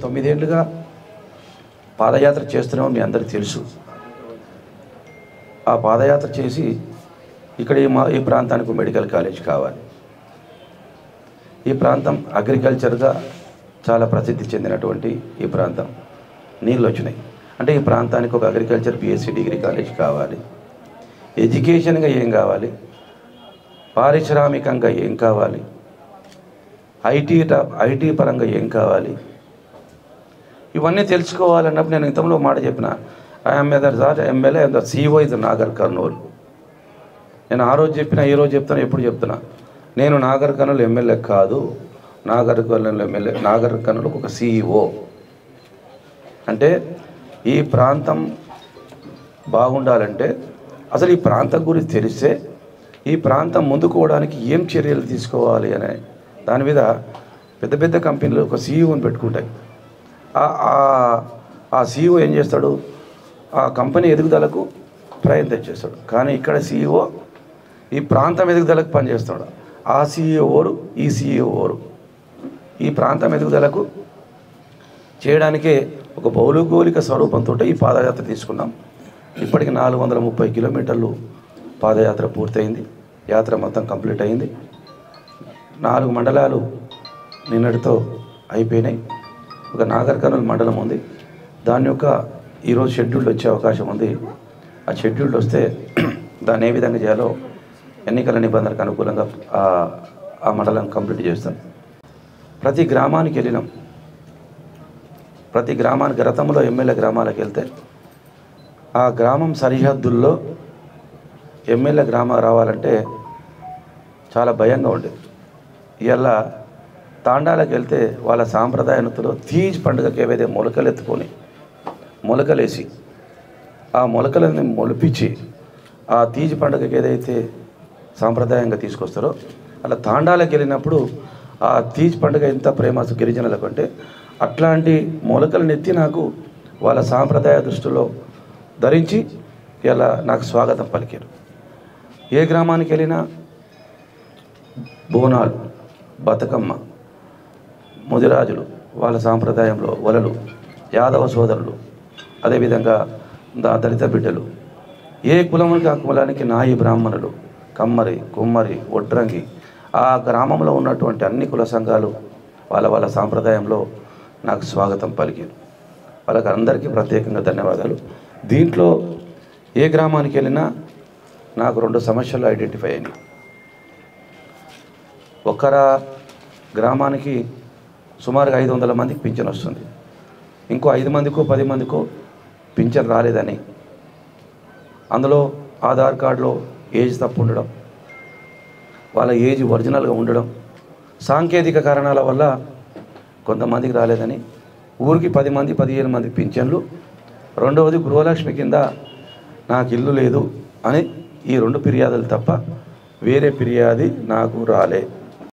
తొమ్మిదేళ్లుగా పాదయాత్ర చేస్తున్నామో మీ అందరికీ తెలుసు ఆ పాదయాత్ర చేసి ఇక్కడ ఈ మా ఈ ప్రాంతానికి మెడికల్ కాలేజ్ కావాలి ఈ ప్రాంతం అగ్రికల్చర్గా చాలా ప్రసిద్ధి చెందినటువంటి ఈ ప్రాంతం నీళ్ళు వచ్చినాయి అంటే ఈ ప్రాంతానికి ఒక అగ్రికల్చర్ పిఎస్సి డిగ్రీ కాలేజ్ కావాలి ఎడ్యుకేషన్గా ఏం కావాలి పారిశ్రామికంగా ఏం కావాలి ఐటీ ట- ఐటీ పరంగా ఏం కావాలి ఇవన్నీ తెలుసుకోవాలన్నప్పుడు నేను ఇంతలో మాట చెప్పిన I'm either sir MLA the CO is Nagarkurnool నేను ఆ రోజు చెప్పిన ఈ రోజు చెప్తాను ఎప్పుడు చెప్తున్నా నేను నాగర్ కర్నూలు ఎమ్మెల్యే కాదు Nagarkurnool MLA Nagarkurnool ఒక సీఈఓ అంటే ఈ ప్రాంతం బాగుండాలంటే అసలు ఈ ప్రాంతం గురించి తెలిస్తే ఈ ప్రాంతం ముందుకు పోవడానికి ఏం చర్యలు తీసుకోవాలి అనే దాని మీద పెద్ద పెద్ద కంపెనీలు ఒక సీఈఓని పెట్టుకుంటాయి ఆ- ఆ- ఆ సీఈఓ ఏం చేస్తాడు ఆ కంపెనీ ఎదుగుదలకు ప్రయత్నం చేస్తాడు కానీ ఇక్కడ సీఈఓ ఈ ప్రాంతం ఎదుగుదలకు పనిచేస్తాడు ఆ సీఈఓ ఓరు ఈ సీఈఓ ఓరు ఈ ప్రాంతం ఎదుగుదలకు చేయడానికే ఒక భౌగోళిక స్వరూపంతో ఈ పాదయాత్ర తీసుకున్నాం ఇప్పటికి నాలుగు వందల ముప్పై కిలోమీటర్లు పాదయాత్ర పూర్తయింది యాత్ర మొత్తం కంప్లీట్ అయింది నాలుగు మండలాలు నిన్నటితో అయిపోయినాయి ఒక నాగర్ కర్నూలు మండలం ఉంది దాని యొక్క ఈరోజు షెడ్యూల్ వచ్చే అవకాశం ఉంది ఆ షెడ్యూల్ వస్తే దాన్ని ఏ విధంగా చేయాలో ఎన్నికల నిబంధనలకు అనుకూలంగా ఆ- ఆ మండలం కంప్లీట్ చేస్తాం ప్రతి గ్రామానికి వెళ్ళినాం ప్రతి గ్రామానికి గతంలో ఎమ్మెల్యే గ్రామాలకు వెళ్తే ఆ గ్రామం సరిహద్దుల్లో ఎమ్మెల్యే గ్రామం రావాలంటే చాలా భయంగా ఉండేది ఇవాళ తాండాలకు వెళ్తే వాళ్ళ సాంప్రదాయ నృత్యంలో తీజ్ పండుగకి ఏవైతే మొలకలు ఎత్తుకొని మొలకలేసి ఆ మొలకలని మొలిపించి ఆ తీజ్ పండుగకి ఏదైతే సాంప్రదాయంగా తీసుకొస్తారో అలా తాండాలకు వెళ్ళినప్పుడు ఆ తీజ్ పండుగ ఎంత ప్రేమ గిరిజనులకు అంటే అట్లాంటి మొలకలను ఎత్తి నాకు వాళ్ళ సాంప్రదాయ దృష్టిలో ధరించి ఇలా నాకు స్వాగతం పలికారు ఏ గ్రామానికి వెళ్ళినా బోనాలు బతుకమ్మ ముదిరాజులు వాళ్ళ సాంప్రదాయంలో వలలు యాదవ సోదరులు అదేవిధంగా దా దళిత బిడ్డలు ఏ కులమునికి ఆ కులానికి నాయి బ్రాహ్మణులు కమ్మరి కుమ్మరి ఒడ్రంగి ఆ గ్రామంలో ఉన్నటువంటి అన్ని కుల సంఘాలు వాళ్ళ వాళ్ళ సాంప్రదాయంలో నాకు స్వాగతం పలికారు వాళ్ళకి అందరికీ ప్రత్యేకంగా ధన్యవాదాలు దీంట్లో ఏ గ్రామానికి వెళ్ళినా నాకు రెండు సమస్యలు ఐడెంటిఫై అయినాయి ఒక్కరా గ్రామానికి సుమారుగా ఐదు వందల మందికి పింఛన్ వస్తుంది ఇంకో ఐదు మందికో పది మందికో పింఛన్ రాలేదని అందులో ఆధార్ కార్డులో ఏజ్ తప్పు ఉండడం వాళ్ళ ఏజ్ ఒరిజినల్గా ఉండడం సాంకేతిక కారణాల వల్ల కొంతమందికి రాలేదని ఊరికి పది మంది పదిహేను మంది పింఛన్లు రెండవది గృహలక్ష్మి కింద నాకు ఇల్లు లేదు అని ఈ రెండు ఫిర్యాదులు తప్ప వేరే ఫిర్యాది నాకు రాలే